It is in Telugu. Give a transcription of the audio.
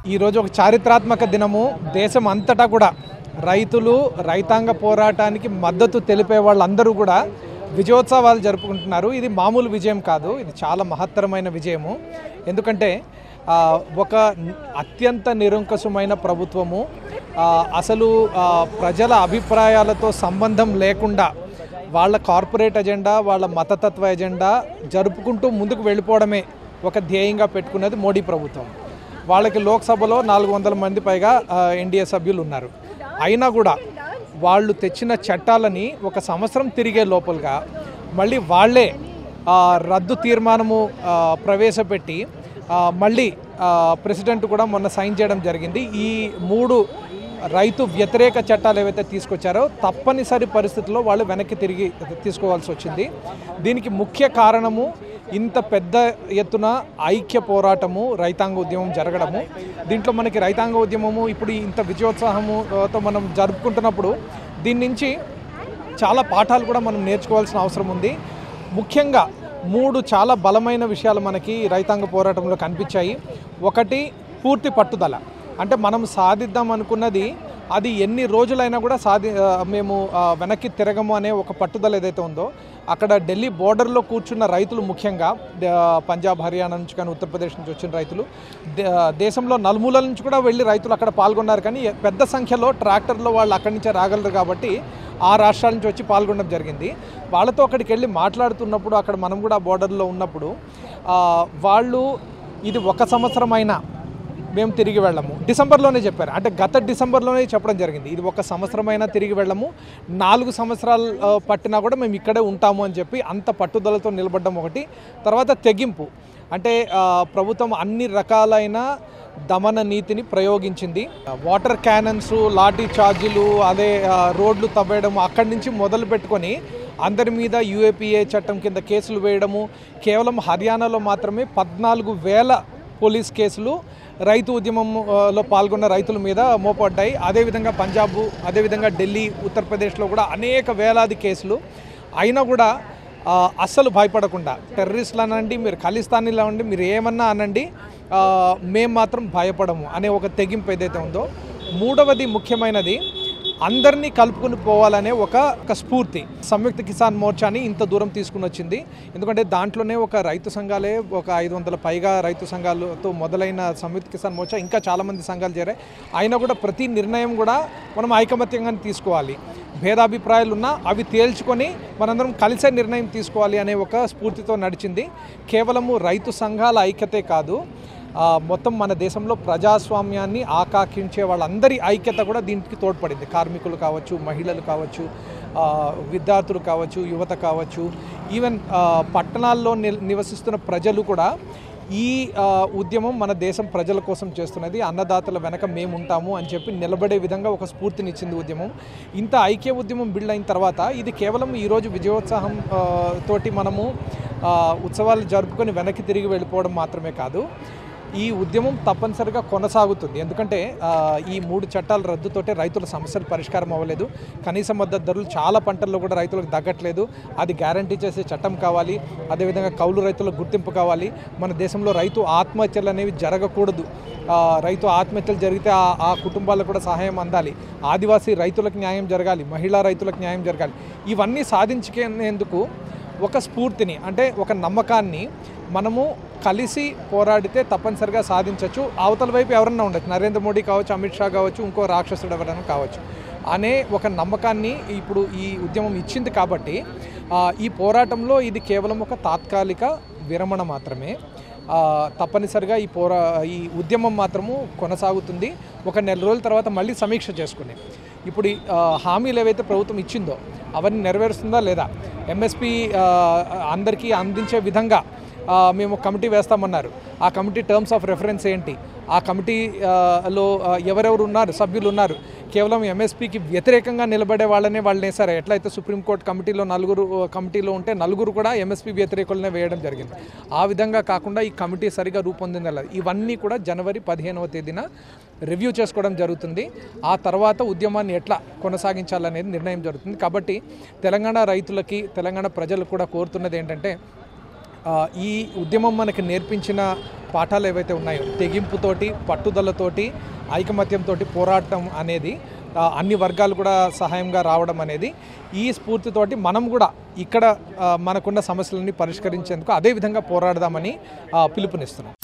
ఈరోజు ఒక చారిత్రాత్మక దినము దేశం అంతటా కూడా రైతులు రైతాంగ పోరాటానికి మద్దతు తెలిపే వాళ్ళందరూ కూడా విజయోత్సవాలు జరుపుకుంటున్నారు ఇది మామూలు విజయం కాదు ఇది చాలా మహత్తరమైన విజయము ఎందుకంటే ఆ, ఒక అత్యంత నిరంకుశమైన ప్రభుత్వము ఆ, అసలు ఆ, ప్రజల అభిప్రాయాలతో సంబంధం లేకుండా వాళ్ళ కార్పొరేట్ ఎజెండా వాళ్ళ మతతత్వ ఎజెండా జరుపుకుంటూ ముందుకు వెళ్ళిపోవడమే ఒక ధ్యేయంగా పెట్టుకున్నది మోడీ ప్రభుత్వం వాళ్ళకి లోక్సభలో నాలుగు వందల మంది పైగా ఎన్డీఏ సభ్యులు ఉన్నారు అయినా కూడా వాళ్ళు తెచ్చిన చట్టాలని ఒక సంవత్సరం తిరిగే లోపలగా మళ్ళీ వాళ్ళే ఆ, రద్దు తీర్మానము ఆ, ప్రవేశపెట్టి ఆ, మళ్ళీ ఆ, ప్రెసిడెంట్ కూడా మొన్న సైన్ చేయడం జరిగింది ఈ మూడు రైతు వ్యతిరేక చట్టాలు ఏవైతే తీసుకొచ్చారో తప్పనిసరి పరిస్థితుల్లో వాళ్ళు వెనక్కి తిరిగి తీసుకోవాల్సి వచ్చింది దీనికి ముఖ్య కారణము ఇంత పెద్ద ఎత్తున ఐక్య పోరాటము రైతాంగ ఉద్యమం జరగడము దీంట్లో మనకి రైతాంగ ఉద్యమము ఇప్పుడు ఇంత విజయోత్సాహముతో మనం జరుపుకుంటున్నప్పుడు దీని నుంచి చాలా పాఠాలు కూడా మనం నేర్చుకోవాల్సిన అవసరం ఉంది ముఖ్యంగా మూడు చాలా బలమైన విషయాలు మనకి రైతాంగ పోరాటంలో కనిపించాయి ఒకటి పూర్తి పట్టుదల అంటే మనం సాధిద్దాం అనుకున్నది అది ఎన్ని రోజులైనా కూడా సాధి ఆ, మేము ఆ, వెనక్కి తిరగము అనే ఒక పట్టుదల ఏదైతే ఉందో అక్కడ ఢిల్లీ బోర్డర్లో కూర్చున్న రైతులు ముఖ్యంగా ద- పంజాబ్ హర్యానా నుంచి కానీ ఉత్తరప్రదేశ్ నుంచి వచ్చిన రైతులు దే- దేశంలో నలుమూలల నుంచి కూడా వెళ్ళి రైతులు అక్కడ పాల్గొన్నారు కానీ పెద్ద సంఖ్యలో ట్రాక్టర్లో వాళ్ళు అక్కడి నుంచే రాగలరు కాబట్టి ఆ రాష్ట్రాల నుంచి వచ్చి పాల్గొనడం జరిగింది వాళ్ళతో అక్కడికి వెళ్ళి మాట్లాడుతున్నప్పుడు అక్కడ మనం కూడా బోర్డర్లో ఉన్నప్పుడు ఆ, వాళ్ళు ఇది ఒక సంవత్సరం అయినా మేము తిరిగి వెళ్ళము డిసెంబర్లోనే చెప్పారు అంటే గత డిసెంబర్లోనే చెప్పడం జరిగింది ఇది ఒక సంవత్సరమైనా తిరిగి వెళ్ళము నాలుగు సంవత్సరాలు ఆ, పట్టినా కూడా మేము ఇక్కడే ఉంటాము అని చెప్పి అంత పట్టుదలతో నిలబడడం ఒకటి తర్వాత తెగింపు అంటే ఆ, ప్రభుత్వం అన్ని రకాలైన దమన నీతిని ప్రయోగించింది వాటర్ క్యానన్స్ లాఠీ ఛార్జీలు అదే ఆ, రోడ్లు తవ్వేయడం అక్కడి నుంచి మొదలు పెట్టుకొని అందరి మీద యూఏపీఏ చట్టం కింద కేసులు వేయడము కేవలం హర్యానాలో మాత్రమే పద్నాలుగు వేల పోలీస్ కేసులు రైతు ఉద్యమంలో పాల్గొన్న రైతుల మీద మోపడ్డాయి అదేవిధంగా పంజాబ్ అదేవిధంగా ఢిల్లీ ఉత్తరప్రదేశ్లో కూడా అనేక వేలాది కేసులు అయినా కూడా ఆ, అస్సలు భయపడకుండా టెర్రరిస్టులు అనండి మీరు ఖలిస్తానీలు అనండి మీరు ఏమన్నా అనండి ఆ, మేము మాత్రం భయపడము అనే ఒక తెగింపు ఏదైతే ఉందో మూడవది ముఖ్యమైనది అందరినీ కలుపుకుని పోవాలనే ఒక ఒక స్ఫూర్తి సంయుక్త కిసాన్ మోర్చాని ఇంత దూరం తీసుకుని వచ్చింది ఎందుకంటే దాంట్లోనే ఒక రైతు సంఘాలే ఒక ఐదు వందల పైగా రైతు సంఘాలతో మొదలైన సంయుక్త కిసాన్ మోర్చా ఇంకా చాలామంది సంఘాలు చేరాయి అయినా కూడా ప్రతి నిర్ణయం కూడా మనం ఐకమత్యంగానే తీసుకోవాలి భేదాభిప్రాయాలు ఉన్నా అవి తేల్చుకొని మనందరం కలిసే నిర్ణయం తీసుకోవాలి అనే ఒక స్ఫూర్తితో నడిచింది కేవలము రైతు సంఘాల ఐక్యతే కాదు ఆ, మొత్తం మన దేశంలో ప్రజాస్వామ్యాన్ని ఆకాంక్షించే వాళ్ళందరి ఐక్యత కూడా దీనికి తోడ్పడింది కార్మికులు కావచ్చు మహిళలు కావచ్చు ఆ, విద్యార్థులు కావచ్చు యువత కావచ్చు ఈవెన్ ఆ, పట్టణాల్లో నిల్- నివసిస్తున్న ప్రజలు కూడా ఈ ఆ, ఉద్యమం మన దేశం ప్రజల కోసం చేస్తున్నది అన్నదాతల వెనక మేము ఉంటాము అని చెప్పి నిలబడే విధంగా ఒక స్ఫూర్తినిచ్చింది ఉద్యమం ఇంత ఐక్య ఉద్యమం బిల్డ్ అయిన తర్వాత ఇది కేవలం ఈరోజు విజయోత్సాహం ఆ, తోటి మనము ఆ, ఉత్సవాలు జరుపుకొని వెనక్కి తిరిగి వెళ్ళిపోవడం మాత్రమే కాదు ఈ ఉద్యమం తప్పనిసరిగా కొనసాగుతుంది ఎందుకంటే ఆ, ఈ మూడు చట్టాల రద్దుతోటే రైతుల సమస్యలు పరిష్కారం అవ్వలేదు కనీస మద్దతు ధరలు చాలా పంటల్లో కూడా రైతులకు తగ్గట్లేదు అది గ్యారంటీ చేసే చట్టం కావాలి అదేవిధంగా కౌలు రైతులకు గుర్తింపు కావాలి మన దేశంలో రైతు ఆత్మహత్యలు అనేవి జరగకూడదు ఆ, రైతు ఆత్మహత్యలు జరిగితే ఆ ఆ కుటుంబాలకు కూడా సహాయం అందాలి ఆదివాసీ రైతులకు న్యాయం జరగాలి మహిళా రైతులకు న్యాయం జరగాలి ఇవన్నీ సాధించుకునేందుకు ఒక స్ఫూర్తిని అంటే ఒక నమ్మకాన్ని మనము కలిసి పోరాడితే తప్పనిసరిగా సాధించవచ్చు అవతల వైపు ఎవరన్నా ఉండొచ్చు నరేంద్ర మోడీ కావచ్చు అమిత్ షా కావచ్చు ఇంకో రాక్షసుడు ఎవరైనా కావచ్చు అనే ఒక నమ్మకాన్ని ఇప్పుడు ఈ ఉద్యమం ఇచ్చింది కాబట్టి ఆ, ఈ పోరాటంలో ఇది కేవలం ఒక తాత్కాలిక విరమణ మాత్రమే ఆ, తప్పనిసరిగా ఈ పోరా ఈ ఉద్యమం మాత్రము కొనసాగుతుంది ఒక నెల రోజుల తర్వాత మళ్ళీ సమీక్ష చేసుకుని ఇప్పుడు ఈ, ఆ, హామీలు ఏవైతే ప్రభుత్వం ఇచ్చిందో అవన్నీ నెరవేరుస్తుందా లేదా ఎంఎస్పి అందరికీ అందించే విధంగా ఆ, మేము కమిటీ వేస్తామన్నారు ఆ కమిటీ టర్మ్స్ ఆఫ్ రెఫరెన్స్ ఏంటి ఆ కమిటీ ఆ, లో ఆ, ఎవరెవరు ఉన్నారు సభ్యులు ఉన్నారు కేవలం ఎంఎస్పీకి వ్యతిరేకంగా నిలబడే వాళ్ళనే వాళ్ళు వేశారు ఎట్లయితే సుప్రీంకోర్టు కమిటీలో నలుగురు ఆ, కమిటీలో ఉంటే నలుగురు కూడా ఎంఎస్పీ వ్యతిరేకులనే వేయడం జరిగింది ఆ విధంగా కాకుండా ఈ కమిటీ సరిగా రూపొందిందల ఇవన్నీ కూడా జనవరి పదిహేనవ తేదీన రివ్యూ చేసుకోవడం జరుగుతుంది ఆ తర్వాత ఉద్యమాన్ని ఎట్లా కొనసాగించాలనేది నిర్ణయం జరుగుతుంది కాబట్టి తెలంగాణ రైతులకి తెలంగాణ ప్రజలు కూడా కోరుతున్నది ఏంటంటే ఆ, ఈ ఉద్యమం మనకి నేర్పించిన పాఠాలు ఏవైతే ఉన్నాయో తెగింపుతోటి పట్టుదలతోటి ఐకమత్యంతో పోరాటం అనేది ఆ, అన్ని వర్గాలు కూడా సహాయంగా రావడం అనేది ఈ స్ఫూర్తితోటి మనం కూడా ఇక్కడ ఆ, మనకున్న సమస్యలన్నీ పరిష్కరించేందుకు అదే విధంగా పోరాడదామని ఆ, పిలుపునిస్తున్నాం